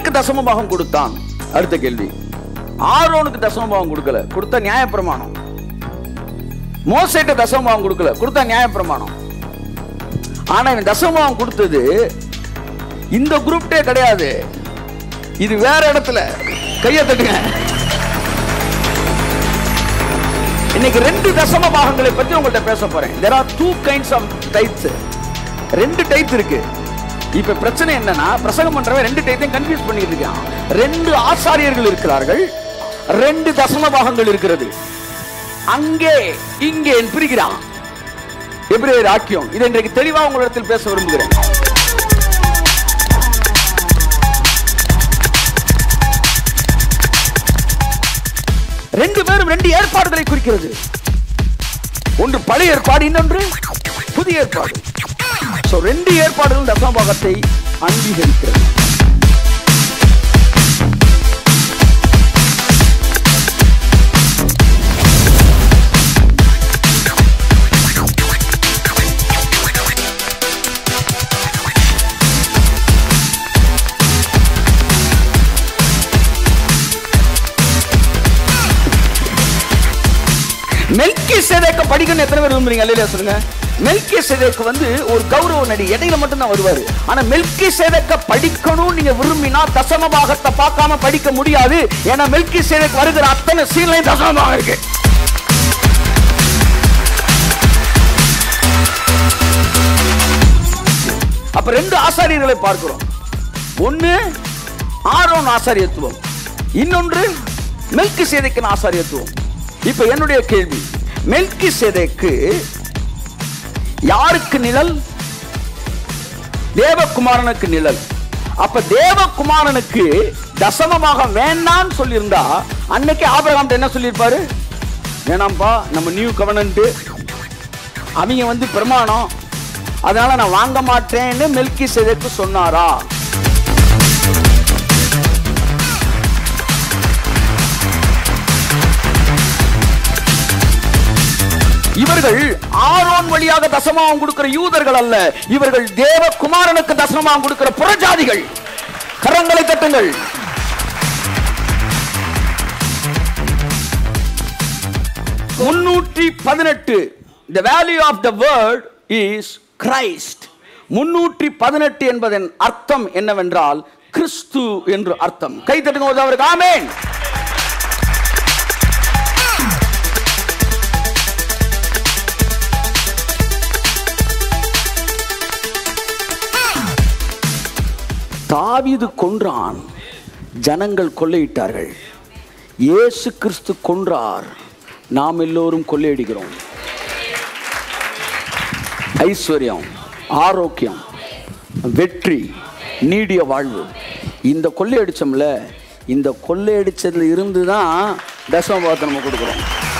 யாருக்கு தசம பாகம் கொடுத்தான் அடுத்த கேள்வி ஆரோனுக்கு தசம பாகம் கொடுக்கல கொடுத்த நியாயப்பிரமாணம் மோசேட்ட தசம பாகம் கொடுக்கல கொடுத்தா நியாயப்பிரமாணம் ஆனா இவன் தசம பாகம் கொடுத்தது இந்த குரூப்டே கிடையாது இது வேற இடத்துல கையை தட்டுங்க இன்னைக்கு ரெண்டு தசம பாகங்களை பத்தி உங்கள்ட்ட பேச போறேன் there are two kinds of tithes ரெண்டு டைப் இருக்கு இப்ப பிரச்சனை என்னன்னா பிரசங்கம் பண்றவன் ரெண்டு டைத்தையும் கன்ஃபியூஸ் பண்ணிட்டு இருக்கான் ரெண்டு ஆசாரியர்கள் இருக்கிறார்கள் ரெண்டு தசம பாகங்கள் இருக்கிறது அங்கே இங்கே பிரிக்கிறான் எபிரேயர் ஆக்கியம் இதை இன்றைக்கு தெளிவா உங்களிடத்தில் பேச விரும்புகிறேன் ரெண்டு பேரும் ரெண்டு ஏற்பாடுகளை குறிக்கிறது ஒன்று பழைய ஏற்பாடு இன்னொன்று புதிய ஏற்பாடு So, ரெண்டு ஏற்பாடுகள் தசமபாகத்தை அங்கீகரிக்கிறது மெல்கி சேதேக்க படிக்கணும் எத்தனை பேர் விரும்புறீங்க அல்லையா சொல்லுங்க மெல்கி சேதேக்கு வந்து ஒரு கௌரவ நடி இடையில மட்டும் தான் வருவாரு ஆனா மெல்கி சேதேக்க படிக்கணும் நீங்க விரும்பினா தசம பாகத்தை பார்க்காம படிக்க முடியாது ஏன்னா மெல்கி சேதேக்கு வருகிற அத்தனை சீலையும் தசமமாக இருக்கு அப்ப ரெண்டு ஆசாரியர்களை பார்க்கிறோம் ஒண்ணு ஆரோன் ஆசாரியத்துவம் இன்னொன்று மெல்கி சேதைக்கின் ஆசாரியத்துவம் இப்ப என்னுடைய கேள்வி மெல்கி சேதைக்கு யாருக்கு நிழல் தேவகுமாரனுக்கு நிழல் அப்ப தேவகுமாரனுக்கு தசமமாக வேண்டாம்னு சொல்லியிருந்தா அன்னைக்கு ஆபிரகாம் என்ன சொல்லியிருப்பாரு வேணாம்ப்பா நம்ம நியூ கவர்னன்ட் அவங்க வந்து பிரமாணம் அதனால நான் வாங்க மாட்டேன்னு மெல்கி சேதைக்கு சொன்னாரா இவர்கள் ஆரோன் வழியாக தசமாவும் கொடுக்கிற யூதர்கள் அல்ல இவர்கள் தேவகுமாரனுக்கு தசமாவும் கொடுக்கிற புறஜாதிகள் கரங்களை தட்டுங்கள் முன்னூற்றி பதினெட்டு the value of the word is Christ முன்னூற்றி பதினெட்டு என்பதன் அர்த்தம் என்னவென்றால் கிறிஸ்து என்று அர்த்தம் கை தட்டுங்க ஒரு அவருக்கு ஆமென் தாவீது கொன்றான் ஜனங்கள் கொள்ளையிட்டார்கள் இயேசு கிறிஸ்து கொன்றார் நாம் எல்லோரும் கொள்ளையடிக்கிறோம் ஐஸ்வர்யம் ஆரோக்கியம் வெற்றி நீடிய வாழ்வு இந்த கொள்ளையடிச்சோம்ல இந்த கொள்ளையடிச்சதுல இருந்து தான் தசமபாகத்தை நம்ம கொடுக்குறோம்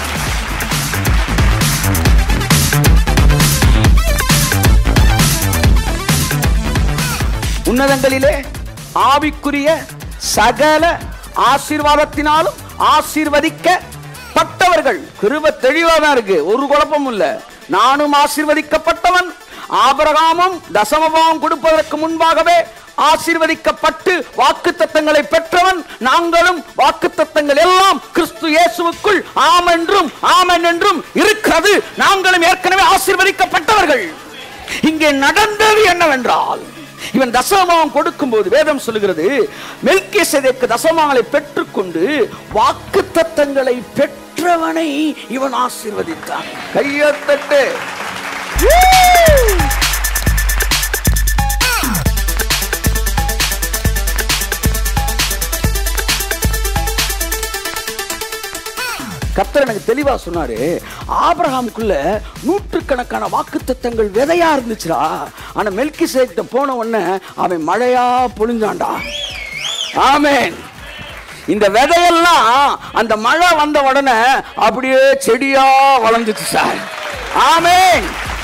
உன்னதங்களிலே ஆவிக்குரிய சகல ஆசீர்வாதத்தினாலும் ஆசீர்வதிக்கப்பட்டவர்கள் கிருப தெளிவா தான் இருக்கு ஒரு குழப்பமும் இல்ல நானும் ஆசீர்வதிக்கப்பட்டவன் ஆபிரகாமும் தசமபாவம் கொடுப்பதற்கு முன்பாகவே ஆசீர்வதிக்கப்பட்டு வாக்கு தத்தங்களை பெற்றவன் நாங்களும் வாக்கு தத்தங்கள் எல்லாம் கிறிஸ்து இயேசுவுக்குள் ஆம் என்றும் ஆமன் என்றும் இருக்கிறது நாங்களும் ஏற்கனவே ஆசீர்வதிக்கப்பட்டவர்கள் இங்கே நடந்தது என்னவென்றால் இவன் தசமம் கொடுக்கும்போது வேதம் சொல்லுகிறது மெல்கே சேதைக்கு தசமங்களை பெற்றுக்கொண்டு வாக்கு தத்தங்களை பெற்றவனை இவன் ஆசீர்வதித்தான் கையத்தட்டு கர்த்தர் எனக்கு தெளிவா சொன்னாரு ஆபிரகாமுக்குள்ள நூற்றுக்கணக்கான வாக்குத்தத்தங்கள் விதையா இருந்துச்சுடா ஆனா மெல்கி சேக்கிட்ட போன உடனே அவன் மழையா பொழிஞ்சான்டா ஆமென் இந்த விதையெல்லாம் அந்த மழை வந்த உடனே அப்படியே செடியா வளர்ந்துச்சு சார் ஆமென்